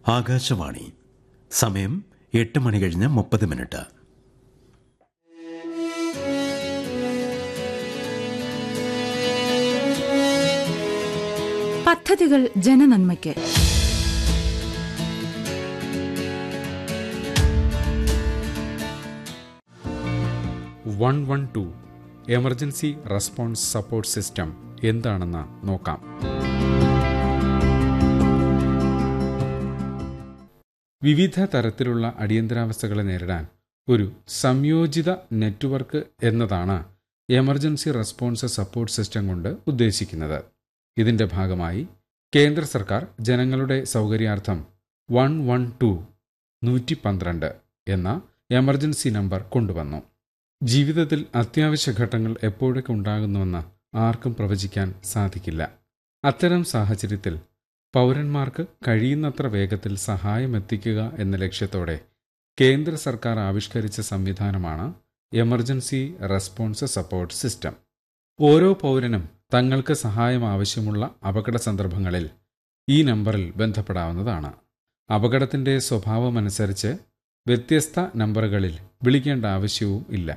ആകാശവാണി സമയം എട്ട് മണി കഴിഞ്ഞ് മുപ്പത് മിനിറ്റ് പദ്ധതികൾ ജനനന്മയ്ക്ക് one one two emergency response support system എന്താണെന്ന് നോക്കാം വിവിധ തരത്തിലുള്ള അടിയന്തരാവസ്ഥകളെ നേരിടാൻ ഒരു സംയോജിത നെറ്റ്വർക്ക് എന്നതാണ് എമർജൻസി റെസ്പോൺസ് സപ്പോർട്ട് സിസ്റ്റം കൊണ്ട് ഉദ്ദേശിക്കുന്നത് ഇതിന്റെ ഭാഗമായി കേന്ദ്ര സർക്കാർ ജനങ്ങളുടെ സൗകര്യാർത്ഥം വൺ വൺ ടു നൂറ്റി പന്ത്രണ്ട് എന്ന എമർജൻസി നമ്പർ കൊണ്ടുവന്നു ജീവിതത്തിൽ അത്യാവശ്യ ഘട്ടങ്ങൾ എപ്പോഴൊക്കെ ഉണ്ടാകുന്നുവെന്ന് ആർക്കും പ്രവചിക്കാൻ സാധിക്കില്ല അത്തരം സാഹചര്യത്തിൽ പൗരന്മാർക്ക് കഴിയുന്നത്ര വേഗത്തിൽ സഹായമെത്തിക്കുക എന്ന ലക്ഷ്യത്തോടെ കേന്ദ്ര സർക്കാർ ആവിഷ്കരിച്ച സംവിധാനമാണ് എമർജൻസി റെസ്പോൺസ് സപ്പോർട്ട് സിസ്റ്റം ഓരോ പൗരനും തങ്ങൾക്ക് സഹായം ആവശ്യമുള്ള അപകട സന്ദർഭങ്ങളിൽ ഈ നമ്പറിൽ ബന്ധപ്പെടാവുന്നതാണ് അപകടത്തിന്റെ സ്വഭാവമനുസരിച്ച് വ്യത്യസ്ത നമ്പറുകളിൽ വിളിക്കേണ്ട ആവശ്യവും ഇല്ല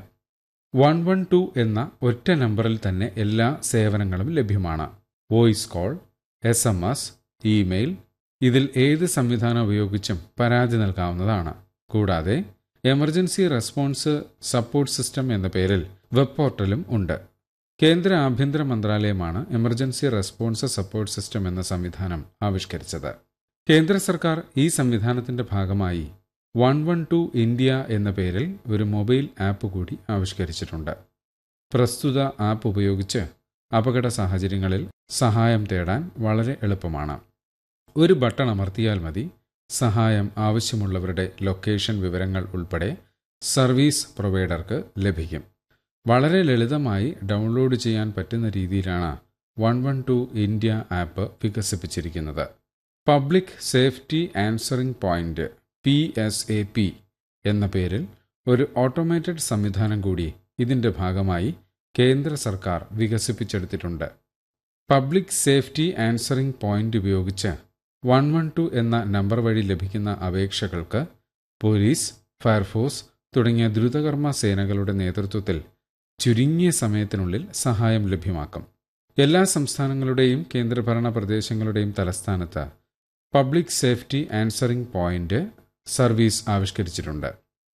വൺ വൺ ടു എന്ന ഒറ്റ നമ്പറിൽ തന്നെ എല്ലാ സേവനങ്ങളും ലഭ്യമാണ് voice call S M S email ഇതിൽ ഏത് സംവിധാനം ഉപയോഗിച്ചും പരാതി നൽകാവുന്നതാണ് കൂടാതെ എമർജൻസി റെസ്പോൺസ് സപ്പോർട്ട് സിസ്റ്റം എന്ന പേരിൽ വെബ് പോർട്ടലും ഉണ്ട് കേന്ദ്ര ആഭ്യന്തര മന്ത്രാലയമാണ് എമർജൻസി റെസ്പോൺസ് സപ്പോർട്ട് സിസ്റ്റം എന്ന സംവിധാനം ആവിഷ്കരിച്ചത് കേന്ദ്ര സർക്കാർ ഈ സംവിധാനത്തിന്റെ ഭാഗമായി വൺ വൺ ടു ഇന്ത്യ എന്ന പേരിൽ ഒരു മൊബൈൽ ആപ്പ് കൂടി ആവിഷ്കരിച്ചിട്ടുണ്ട് പ്രസ്തുത ആപ്പ് ഉപയോഗിച്ച് അപകട സാഹചര്യങ്ങളിൽ സഹായം തേടാൻ വളരെ എളുപ്പമാണ് ഒരു ബട്ടൺ അമർത്തിയാൽ മതി സഹായം ആവശ്യമുള്ളവരുടെ ലൊക്കേഷൻ വിവരങ്ങൾ ഉൾപ്പെടെ സർവീസ് പ്രൊവൈഡർക്ക് ലഭിക്കും വളരെ ലളിതമായി ഡൗൺലോഡ് ചെയ്യാൻ പറ്റുന്ന രീതിയിലാണ് one one two India app വികസിപ്പിച്ചിരിക്കുന്നത് public safety answering point P S A P എന്ന പേരിൽ ഒരു ഓട്ടോമേറ്റഡ് സംവിധാനം കൂടി ഇതിന്റെ ഭാഗമായി കേന്ദ്ര സർക്കാർ വികസിപ്പിച്ചെടുത്തിട്ടുണ്ട് പബ്ലിക് സേഫ്റ്റി ആൻസറിംഗ് പോയിന്റ് ഉപയോഗിച്ച് വൺ വൺ ടു എന്ന നമ്പർ വഴി ലഭിക്കുന്ന അപേക്ഷകൾക്ക് പോലീസ് ഫയർഫോഴ്സ് തുടങ്ങിയ ദ്രുതകർമ്മ സേനകളുടെ നേതൃത്വത്തിൽ ചുരുങ്ങിയ സമയത്തിനുള്ളിൽ സഹായം ലഭ്യമാക്കും എല്ലാ സംസ്ഥാനങ്ങളുടെയും കേന്ദ്രഭരണ പ്രദേശങ്ങളുടെയും തലസ്ഥാനത്ത് public safety answering point service ആവിഷ്കരിച്ചിട്ടുണ്ട്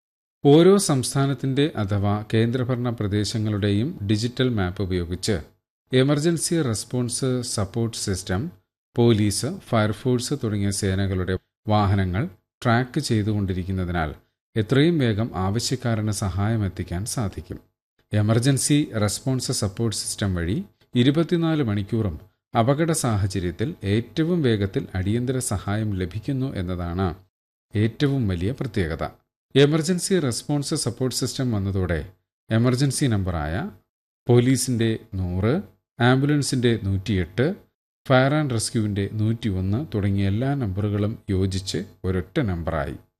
ഓരോ സംസ്ഥാനത്തിന്റെ അഥവാ കേന്ദ്രഭരണ പ്രദേശങ്ങളുടെയും ഡിജിറ്റൽ മാപ്പ് ഉപയോഗിച്ച് emergency response support system police fire force തുടങ്ങിയ സേനകളുടെ വാഹനങ്ങൾ ട്രാക്ക് ചെയ്തുകൊണ്ടിരിക്കുന്നതിനാൽ എത്രയും വേഗം ആവശ്യക്കാരന് സഹായം എത്തിക്കാൻ സാധിക്കും എമർജൻസി റെസ്പോൺസ് സപ്പോർട്ട് സിസ്റ്റം വഴി ഇരുപത്തിനാല് മണിക്കൂറും അപകട സാഹചര്യത്തിൽ ഏറ്റവും വേഗത്തിൽ അടിയന്തര സഹായം ലഭിക്കുന്നു എന്നതാണ് ഏറ്റവും വലിയ പ്രത്യേകത എമർജൻസി റെസ്പോൺസ് സപ്പോർട്ട് സിസ്റ്റം വന്നതോടെ എമർജൻസി നമ്പറായ പോലീസിന്റെ നൂറ് ആംബുലൻസിന്റെ നൂറ്റിയെട്ട് ഫയർ ആൻഡ് റെസ്ക്യൂവിന്റെ നൂറ്റി ഒന്ന് തുടങ്ങിയ എല്ലാ നമ്പറുകളും യോജിച്ച് ഒരൊറ്റ നമ്പറായി